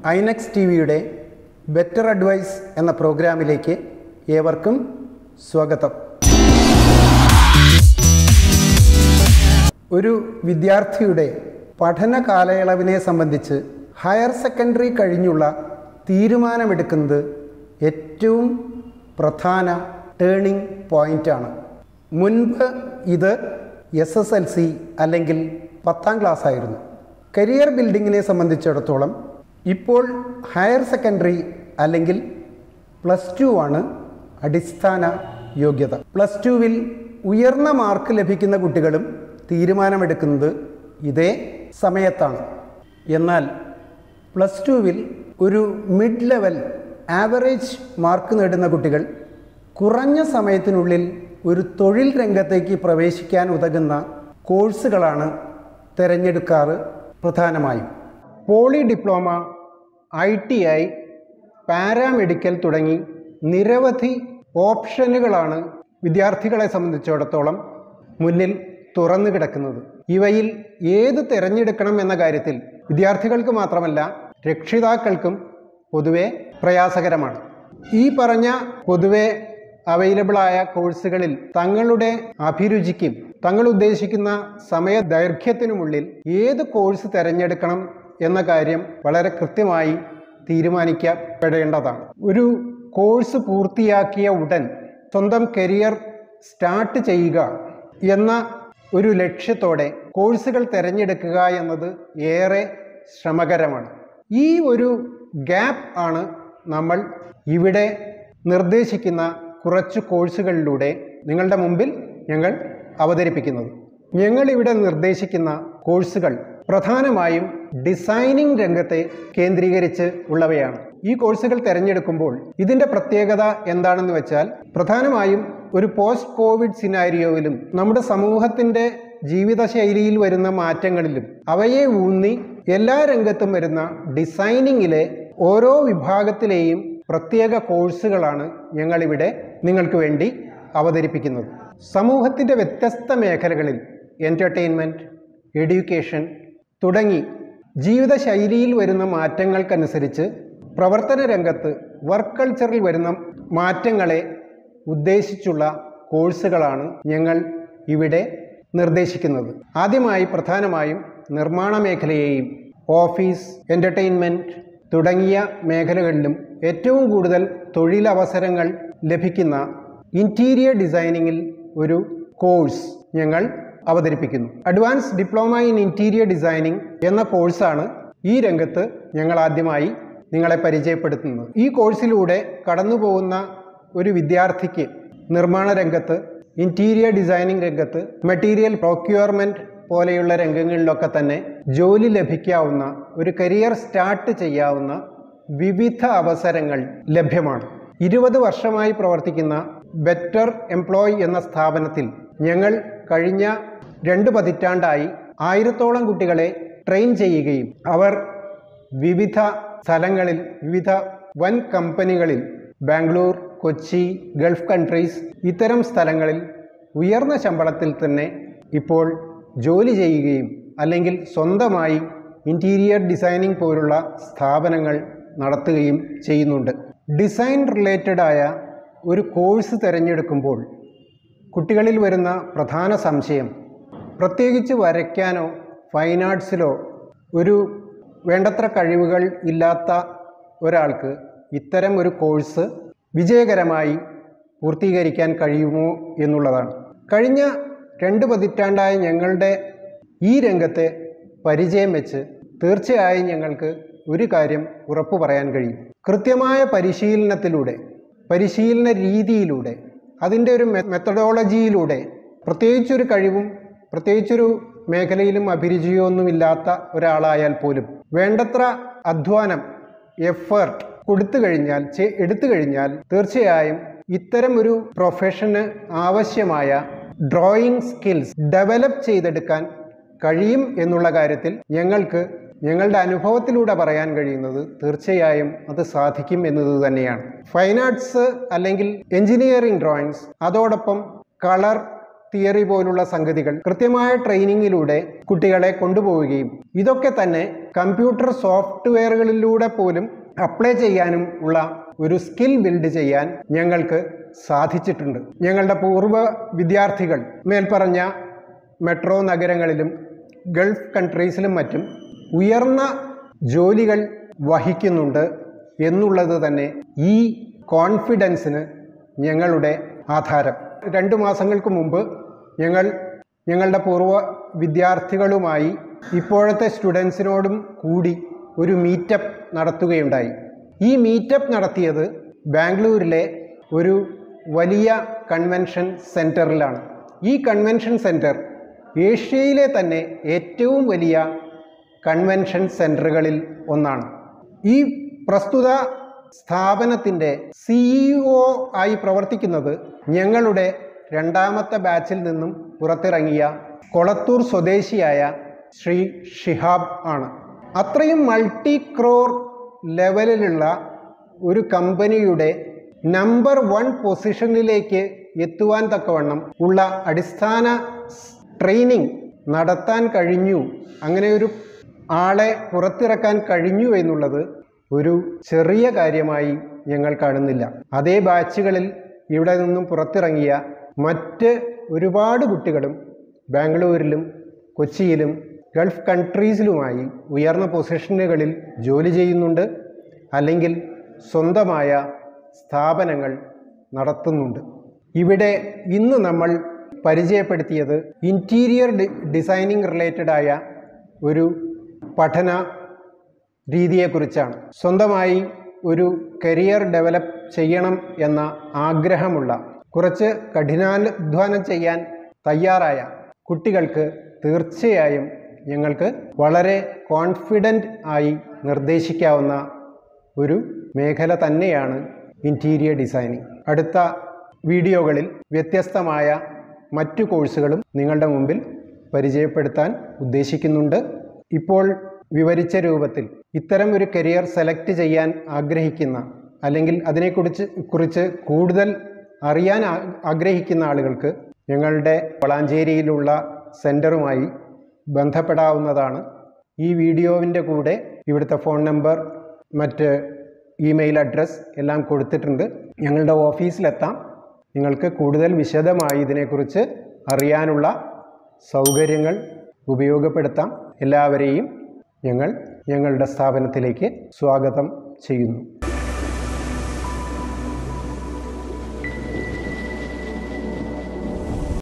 ഐനക്സ് T വിയുടെ better advice എന്ന പ്രോഗ്രാമിലേക്ക് ഏവർക്കും സ്വാഗതം ഒരു വിദ്യാർത്ഥിയുടെ പഠന കാലയളവിനെ സംബന്ധിച്ച് ഹയർ സെക്കൻഡറി കഴിഞ്ഞുള്ള തീരുമാനമെടുക്കുന്നത് ഏറ്റവും പ്രധാന ടേണിംഗ് പോയിൻ്റാണ് മുൻപ് ഇത് എസ് എസ് എൽ സി അല്ലെങ്കിൽ പത്താം ക്ലാസ് ആയിരുന്നു കരിയർ ബിൽഡിങ്ങിനെ സംബന്ധിച്ചിടത്തോളം ഇപ്പോൾ ഹയർ സെക്കൻഡറി അല്ലെങ്കിൽ പ്ലസ് ടു ആണ് അടിസ്ഥാന യോഗ്യത പ്ലസ് ടുവിൽ ഉയർന്ന മാർക്ക് ലഭിക്കുന്ന കുട്ടികളും തീരുമാനമെടുക്കുന്നത് ഇതേ സമയത്താണ് എന്നാൽ പ്ലസ് ടുവിൽ ഒരു മിഡ് ലെവൽ ആവറേജ് മാർക്ക് നേടുന്ന കുട്ടികൾ കുറഞ്ഞ സമയത്തിനുള്ളിൽ ഒരു തൊഴിൽ രംഗത്തേക്ക് പ്രവേശിക്കാൻ ഉതകുന്ന കോഴ്സുകളാണ് തിരഞ്ഞെടുക്കാറ് പ്രധാനമായും poly diploma I T I paramedical തുടങ്ങി നിരവധി ഓപ്ഷനുകളാണ് വിദ്യാർത്ഥികളെ സംബന്ധിച്ചിടത്തോളം മുന്നിൽ തുറന്നു കിടക്കുന്നത് ഇവയിൽ ഏത് തിരഞ്ഞെടുക്കണം എന്ന കാര്യത്തിൽ വിദ്യാർത്ഥികൾക്ക് മാത്രമല്ല രക്ഷിതാക്കൾക്കും പൊതുവെ പ്രയാസകരമാണ് ഈ പറഞ്ഞ പൊതുവെ അവൈലബിളായ കോഴ്സുകളിൽ തങ്ങളുടെ അഭിരുചിക്കും തങ്ങൾ ഉദ്ദേശിക്കുന്ന സമയ ദൈർഘ്യത്തിനുമുള്ളിൽ ഏത് കോഴ്സ് തിരഞ്ഞെടുക്കണം എന്ന കാര്യം വളരെ കൃത്യമായി തീരുമാനിക്കപ്പെടേണ്ടതാണ് ഒരു കോഴ്സ് പൂർത്തിയാക്കിയ ഉടൻ സ്വന്തം കരിയർ സ്റ്റാർട്ട് ചെയ്യുക എന്ന ഒരു ലക്ഷ്യത്തോടെ കോഴ്സുകൾ തിരഞ്ഞെടുക്കുക എന്നത് ഏറെ ശ്രമകരമാണ് ഈ ഒരു ഗ്യാപ്പ് ആണ് നമ്മൾ ഇവിടെ നിർദ്ദേശിക്കുന്ന കുറച്ച് കോഴ്സുകളിലൂടെ നിങ്ങളുടെ മുമ്പിൽ ഞങ്ങൾ അവതരിപ്പിക്കുന്നത് ഞങ്ങൾ ഇവിടെ നിർദ്ദേശിക്കുന്ന കോഴ്സുകൾ പ്രധാനമായും ഡിസൈനിങ് രംഗത്തെ കേന്ദ്രീകരിച്ച് ഉള്ളവയാണ് ഈ കോഴ്സുകൾ തിരഞ്ഞെടുക്കുമ്പോൾ ഇതിൻ്റെ പ്രത്യേകത എന്താണെന്ന് വെച്ചാൽ പ്രധാനമായും ഒരു പോസ്റ്റ് കോവിഡ് സിനാരിയോയിലും നമ്മുടെ സമൂഹത്തിൻ്റെ ജീവിതശൈലിയിൽ വരുന്ന മാറ്റങ്ങളിലും അവയെ ഊന്നി എല്ലാ രംഗത്തും വരുന്ന ഡിസൈനിങ്ങിലെ ഓരോ വിഭാഗത്തിലെയും പ്രത്യേക കോഴ്സുകളാണ് ഞങ്ങളിവിടെ നിങ്ങൾക്ക് വേണ്ടി അവതരിപ്പിക്കുന്നത് സമൂഹത്തിൻ്റെ വ്യത്യസ്ത മേഖലകളിൽ എൻ്റർടൈൻമെൻറ്റ് എഡ്യൂക്കേഷൻ തുടങ്ങി ജീവിതശൈലിയിൽ വരുന്ന മാറ്റങ്ങൾക്കനുസരിച്ച് പ്രവർത്തന രംഗത്ത് വർക്ക് കൾച്ചറിൽ വരുന്ന മാറ്റങ്ങളെ ഉദ്ദേശിച്ചുള്ള കോഴ്സുകളാണ് ഞങ്ങൾ ഇവിടെ നിർദ്ദേശിക്കുന്നത് ആദ്യമായി പ്രധാനമായും നിർമ്മാണ മേഖലയെയും ഓഫീസ് എൻ്റർടൈൻമെൻറ്റ് തുടങ്ങിയ മേഖലകളിലും ഏറ്റവും കൂടുതൽ തൊഴിലവസരങ്ങൾ ലഭിക്കുന്ന ഇൻറ്റീരിയർ ഡിസൈനിങ്ങിൽ ഒരു കോഴ്സ് ഞങ്ങൾ അവതരിപ്പിക്കുന്നു advance diploma in interior designing എന്ന കോഴ്സാണ് ഈ രംഗത്ത് ഞങ്ങൾ ആദ്യമായി നിങ്ങളെ പരിചയപ്പെടുത്തുന്നത് ഈ കോഴ്സിലൂടെ കടന്നു പോകുന്ന ഒരു വിദ്യാർത്ഥിക്ക് നിർമ്മാണ രംഗത്ത് ഇൻറ്റീരിയർ ഡിസൈനിങ് രംഗത്ത് മെറ്റീരിയൽ പ്രൊക്യൂർമെൻറ്റ് പോലെയുള്ള രംഗങ്ങളിലൊക്കെ തന്നെ ജോലി ലഭിക്കാവുന്ന ഒരു കരിയർ സ്റ്റാർട്ട് ചെയ്യാവുന്ന വിവിധ അവസരങ്ങൾ ലഭ്യമാണ് ഇരുപത് വർഷമായി പ്രവർത്തിക്കുന്ന ബെറ്റർ എംപ്ലോയ് എന്ന സ്ഥാപനത്തിൽ ഞങ്ങൾ കഴിഞ്ഞ രണ്ട് പതിറ്റാണ്ടായി ആയിരത്തോളം കുട്ടികളെ ട്രെയിൻ ചെയ്യുകയും അവർ വിവിധ സ്ഥലങ്ങളിൽ വിവിധ വൻ കമ്പനികളിൽ ബാംഗ്ലൂർ കൊച്ചി ഗൾഫ് കൺട്രീസ് ഇത്തരം സ്ഥലങ്ങളിൽ ഉയർന്ന ശമ്പളത്തിൽ തന്നെ ഇപ്പോൾ ജോലി ചെയ്യുകയും അല്ലെങ്കിൽ സ്വന്തമായി ഇൻറ്റീരിയർ ഡിസൈനിങ് പോലുള്ള സ്ഥാപനങ്ങൾ നടത്തുകയും ചെയ്യുന്നുണ്ട് ഡിസൈൻ റിലേറ്റഡായ ഒരു കോഴ്സ് തിരഞ്ഞെടുക്കുമ്പോൾ കുട്ടികളിൽ വരുന്ന പ്രധാന സംശയം പ്രത്യേകിച്ച് വരയ്ക്കാനോ ഫൈൻ ആർട്സിലോ ഒരു വേണ്ടത്ര കഴിവുകൾ ഇല്ലാത്ത ഒരാൾക്ക് ഇത്തരം ഒരു കോഴ്സ് വിജയകരമായി പൂർത്തീകരിക്കാൻ കഴിയുമോ എന്നുള്ളതാണ് കഴിഞ്ഞ രണ്ട് പതിറ്റാണ്ടായ ഞങ്ങളുടെ ഈ രംഗത്തെ പരിചയം വെച്ച് തീർച്ചയായും ഞങ്ങൾക്ക് ഒരു കാര്യം ഉറപ്പു പറയാൻ കഴിയും കൃത്യമായ പരിശീലനത്തിലൂടെ പരിശീലന രീതിയിലൂടെ അതിൻ്റെ ഒരു മെത്തഡോളജിയിലൂടെ പ്രത്യേകിച്ചൊരു കഴിവും പ്രത്യേകിച്ചൊരു മേഖലയിലും അഭിരുചിയൊന്നുമില്ലാത്ത ഒരാളായാൽ പോലും വേണ്ടത്ര അധ്വാനം എഫേർട്ട് കൊടുത്തു കഴിഞ്ഞാൽ എടുത്തു കഴിഞ്ഞാൽ തീർച്ചയായും ഇത്തരം ഒരു പ്രൊഫഷന് ആവശ്യമായ ഡ്രോയിങ് സ്കിൽസ് ഡെവലപ്പ് ചെയ്തെടുക്കാൻ കഴിയും എന്നുള്ള കാര്യത്തിൽ ഞങ്ങൾക്ക് ഞങ്ങളുടെ അനുഭവത്തിലൂടെ പറയാൻ കഴിയുന്നത് തീർച്ചയായും അത് സാധിക്കും എന്നത് തന്നെയാണ് ഫൈൻ ആർട്സ് അല്ലെങ്കിൽ എഞ്ചിനീയറിംഗ് ഡ്രോയിങ്സ് അതോടൊപ്പം കളർ തിയറി പോലുള്ള സംഗതികൾ കൃത്യമായ ട്രെയിനിങ്ങിലൂടെ കുട്ടികളെ കൊണ്ടുപോവുകയും ഇതൊക്കെ തന്നെ കമ്പ്യൂട്ടർ സോഫ്റ്റ്വെയറുകളിലൂടെ പോലും അപ്ലൈ ചെയ്യാനും ഉള്ള ഒരു സ്കിൽ ബിൽഡ് ചെയ്യാൻ ഞങ്ങൾക്ക് സാധിച്ചിട്ടുണ്ട് ഞങ്ങളുടെ പൂർവ്വ വിദ്യാർത്ഥികൾ മേൽപ്പറഞ്ഞ മെട്രോ നഗരങ്ങളിലും ഗൾഫ് കൺട്രീസിലും മറ്റും ഉയർന്ന ജോലികൾ വഹിക്കുന്നുണ്ട് എന്നുള്ളത് തന്നെ ഈ കോൺഫിഡൻസിന് ഞങ്ങളുടെ ആധാരം രണ്ട് മാസങ്ങൾക്ക് മുമ്പ് ഞങ്ങൾ ഞങ്ങളുടെ പൂർവ്വ വിദ്യാർത്ഥികളുമായി ഇപ്പോഴത്തെ സ്റ്റുഡൻസിനോടും കൂടി ഒരു മീറ്റപ്പ് നടത്തുകയുണ്ടായി ഈ മീറ്റപ്പ് നടത്തിയത് ബാംഗ്ലൂരിലെ ഒരു വലിയ കൺവെൻഷൻ സെൻറ്ററിലാണ് ഈ കൺവെൻഷൻ സെൻറ്റർ ഏഷ്യയിലെ തന്നെ ഏറ്റവും വലിയ കൺവെൻഷൻ സെൻറ്ററുകളിൽ ഒന്നാണ് ഈ പ്രസ്തുത സ്ഥാപനത്തിൻ്റെ സിഇഒ ആയി പ്രവർത്തിക്കുന്നത് ഞങ്ങളുടെ രണ്ടാമത്തെ ബാച്ചിൽ നിന്നും പുറത്തിറങ്ങിയ കൊളത്തൂർ സ്വദേശിയായ ശ്രീ ഷിഹാബ് ആണ് അത്രയും മൾട്ടി ക്രോർ ലെവലിലുള്ള ഒരു കമ്പനിയുടെ നമ്പർ വൺ പൊസിഷനിലേക്ക് എത്തുവാൻ തക്കവണ്ണം ഉള്ള അടിസ്ഥാന ട്രെയിനിങ് നടത്താൻ കഴിഞ്ഞു അങ്ങനെ ഒരു ആളെ പുറത്തിറക്കാൻ കഴിഞ്ഞു എന്നുള്ളത് ഒരു ചെറിയ കാര്യമായി ഞങ്ങൾ കാണുന്നില്ല അതേ ബാച്ചുകളിൽ ഇവിടെ നിന്നും പുറത്തിറങ്ങിയ മറ്റ് ഒരുപാട് കുട്ടികളും ബാംഗ്ലൂരിലും കൊച്ചിയിലും ഗൾഫ് കൺട്രീസിലുമായി ഉയർന്ന പൊസിഷനുകളിൽ ജോലി ചെയ്യുന്നുണ്ട് അല്ലെങ്കിൽ സ്വന്തമായ സ്ഥാപനങ്ങൾ നടത്തുന്നുണ്ട് ഇവിടെ ഇന്ന് നമ്മൾ പരിചയപ്പെടുത്തിയത് ഇൻറ്റീരിയർ ഡി ഡിസൈനിങ് റിലേറ്റഡായ ഒരു പഠന രീതിയെക്കുറിച്ചാണ് സ്വന്തമായി ഒരു കരിയർ ഡെവലപ്പ് ചെയ്യണം എന്ന ആഗ്രഹമുള്ള കുറച്ച് കഠിനാധ്വാനം ചെയ്യാൻ തയ്യാറായ കുട്ടികൾക്ക് തീർച്ചയായും ഞങ്ങൾക്ക് വളരെ കോൺഫിഡൻ്റ് ആയി നിർദ്ദേശിക്കാവുന്ന ഒരു മേഖല തന്നെയാണ് ഇൻറ്റീരിയർ ഡിസൈനിങ് അടുത്ത വീഡിയോകളിൽ വ്യത്യസ്തമായ മറ്റു കോഴ്സുകളും നിങ്ങളുടെ മുമ്പിൽ പരിചയപ്പെടുത്താൻ ഉദ്ദേശിക്കുന്നുണ്ട് ഇപ്പോൾ വിവരിച്ച രൂപത്തിൽ ഇത്തരം ഒരു കരിയർ സെലക്ട് ചെയ്യാൻ ആഗ്രഹിക്കുന്ന അല്ലെങ്കിൽ അതിനെക്കുറിച്ച് കുറിച്ച് കൂടുതൽ അറിയാൻ ആ- ആഗ്രഹിക്കുന്ന ആളുകൾക്ക് ഞങ്ങളുടെ വളാഞ്ചേരിയിലുള്ള സെൻറ്ററുമായി ബന്ധപ്പെടാവുന്നതാണ് ഈ വീഡിയോവിൻ്റെ കൂടെ ഇവിടുത്തെ ഫോൺ നമ്പർ മറ്റ് ഇമെയിൽ അഡ്രസ്സ് എല്ലാം കൊടുത്തിട്ടുണ്ട് ഞങ്ങളുടെ ഓഫീസിലെത്താം നിങ്ങൾക്ക് കൂടുതൽ വിശദമായി ഇതിനെക്കുറിച്ച് അറിയാനുള്ള സൗകര്യങ്ങൾ ഉപയോഗപ്പെടുത്താം എല്ലാവരെയും ഞങ്ങൾ ഞങ്ങളുടെ സ്ഥാപനത്തിലേക്ക് സ്വാഗതം ചെയ്യുന്നു